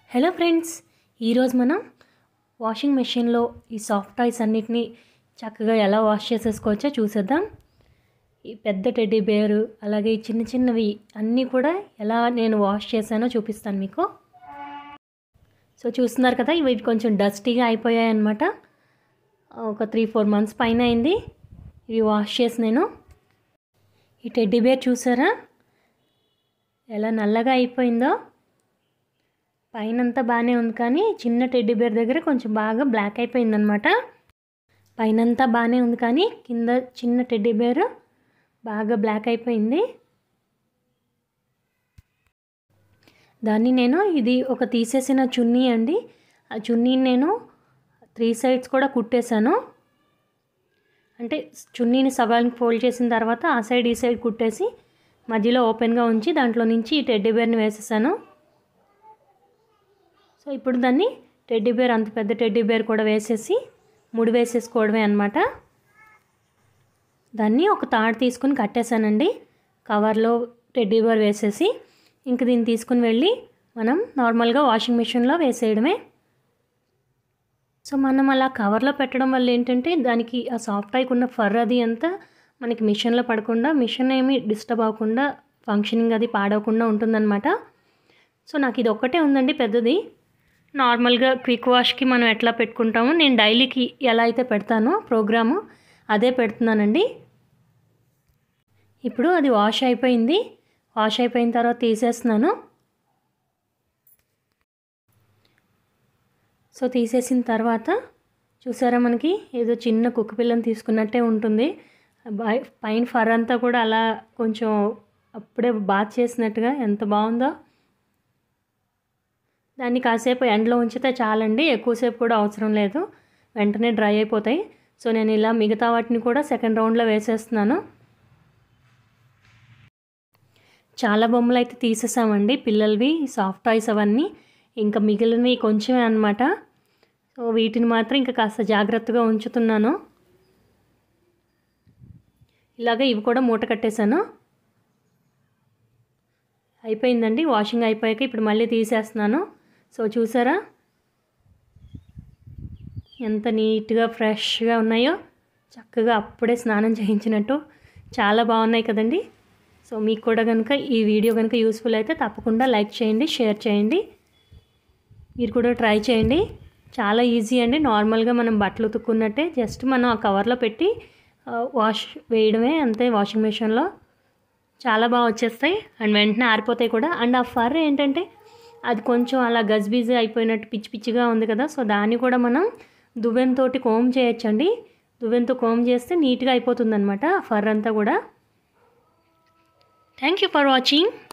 hello friends ఈరోజు మనం washing మెషిన్లో ఈ సాఫ్ట్ టాయ్స్ అన్నిటినీ చక్కగా ఎలా వాష్ చేసేసుకోవచ్చో చూసేద్దాం ఈ పెద్ద టెడ్డీ బేరు అలాగే ఈ చిన్న చిన్నవి అన్నీ కూడా ఎలా నేను వాష్ చేశానో చూపిస్తాను మీకు సో చూస్తున్నారు కదా ఇవి కొంచెం డస్టీగా అయిపోయాయి అనమాట ఒక త్రీ ఫోర్ మంత్స్ పైన అయింది ఇవి వాష్ చేసి నేను ఈ టెడ్డీ బేర్ చూసారా ఎలా నల్లగా అయిపోయిందో పైనంతా బాగానే ఉంది కానీ చిన్న టెడ్డీ బేర్ దగ్గర కొంచెం బాగా బ్లాక్ అయిపోయిందనమాట పైనంతా బాగానే ఉంది కానీ కింద చిన్న టెడ్డీ బేర్ బాగా బ్లాక్ అయిపోయింది దాన్ని నేను ఇది ఒక తీసేసిన చున్నీ అండి ఆ చున్నీని నేను త్రీ సైడ్స్ కూడా కుట్టేశాను అంటే చున్నీని సగానికి ఫోల్డ్ చేసిన తర్వాత ఆ సైడ్ ఈ సైడ్ కుట్టేసి మధ్యలో ఓపెన్గా ఉంచి దాంట్లో నుంచి ఈ టెడ్డీ బేర్ని వేసేసాను సో ఇప్పుడు దాన్ని టెడ్డీ బేర్ అంత పెద్ద టెడ్డీ బేర్ కూడా వేసేసి ముడి వేసేసుకోవడమే అనమాట దాన్ని ఒక తాడు తీసుకుని కట్టేశానండి కవర్లో టెడ్డీ బేర్ వేసేసి ఇంక దీన్ని తీసుకుని వెళ్ళి మనం నార్మల్గా వాషింగ్ మిషన్లో వేసేయడమే సో మనం అలా కవర్లో పెట్టడం వల్ల ఏంటంటే దానికి ఆ సాఫ్ట్ టైక్ ఉన్న ఫర్ అది అంతా మనకి మిషన్లో పడకుండా మిషన్ ఏమి డిస్టర్బ్ అవ్వకుండా ఫంక్షనింగ్ అది పాడవకుండా ఉంటుందన్నమాట సో నాకు ఇది ఒక్కటే ఉందండి పెద్దది నార్మల్గా క్విక్ వాష్కి మనం ఎట్లా పెట్టుకుంటామో నేను డైలీకి ఎలా అయితే పెడతానో ప్రోగ్రాము అదే పెడుతున్నానండి ఇప్పుడు అది వాష్ అయిపోయింది వాష్ అయిపోయిన తర్వాత తీసేస్తున్నాను సో తీసేసిన తర్వాత చూసారా మనకి ఏదో చిన్న కుక్క పిల్లని తీసుకున్నట్టే ఉంటుంది పైన ఫర్ అంతా కూడా అలా కొంచెం అప్పుడే బాత్ చేసినట్టుగా ఎంత బాగుందో దాన్ని కాసేపు ఎండలో ఉంచితే చాలండి ఎక్కువసేపు కూడా అవసరం లేదు వెంటనే డ్రై అయిపోతాయి సో నేను ఇలా మిగతా వాటిని కూడా సెకండ్ రౌండ్లో వేసేస్తున్నాను చాలా బొమ్మలు అయితే తీసేసామండి పిల్లలవి సాఫ్ట్ టాయ్స్ అవన్నీ ఇంకా మిగిలినవి కొంచెమే అనమాట సో వీటిని మాత్రం ఇంకా కాస్త జాగ్రత్తగా ఉంచుతున్నాను ఇలాగ ఇవి కూడా మూట కట్టేశాను అయిపోయిందండి వాషింగ్ అయిపోయాక ఇప్పుడు మళ్ళీ తీసేస్తున్నాను సో చూసారా ఎంత నీట్గా ఫ్రెష్గా ఉన్నాయో చక్కగా అప్పుడే స్నానం చేయించినట్టు చాలా బాగున్నాయి కదండి సో మీకు కూడా కనుక ఈ వీడియో కనుక యూస్ఫుల్ అయితే తప్పకుండా లైక్ చేయండి షేర్ చేయండి మీరు కూడా ట్రై చేయండి చాలా ఈజీ అండి నార్మల్గా మనం బట్టలు ఉతుక్కున్నట్టే జస్ట్ మనం ఆ కవర్లో పెట్టి వాష్ వేయడమే అంతే వాషింగ్ మెషిన్లో చాలా బాగా వచ్చేస్తాయి అండ్ వెంటనే ఆరిపోతాయి కూడా అండ్ ఆ ఫర్ ఏంటంటే అది కొంచెం అలా గజ్బీజీ అయిపోయినట్టు పిచ్చి పిచ్చిగా ఉంది కదా సో దాన్ని కూడా మనం దువ్వెనతో కోమ్ చేయొచ్చండి దువ్వెనతో కోమ్ చేస్తే నీట్గా అయిపోతుంది అనమాట ఫర్ అంతా కూడా థ్యాంక్ యూ ఫర్ వాచింగ్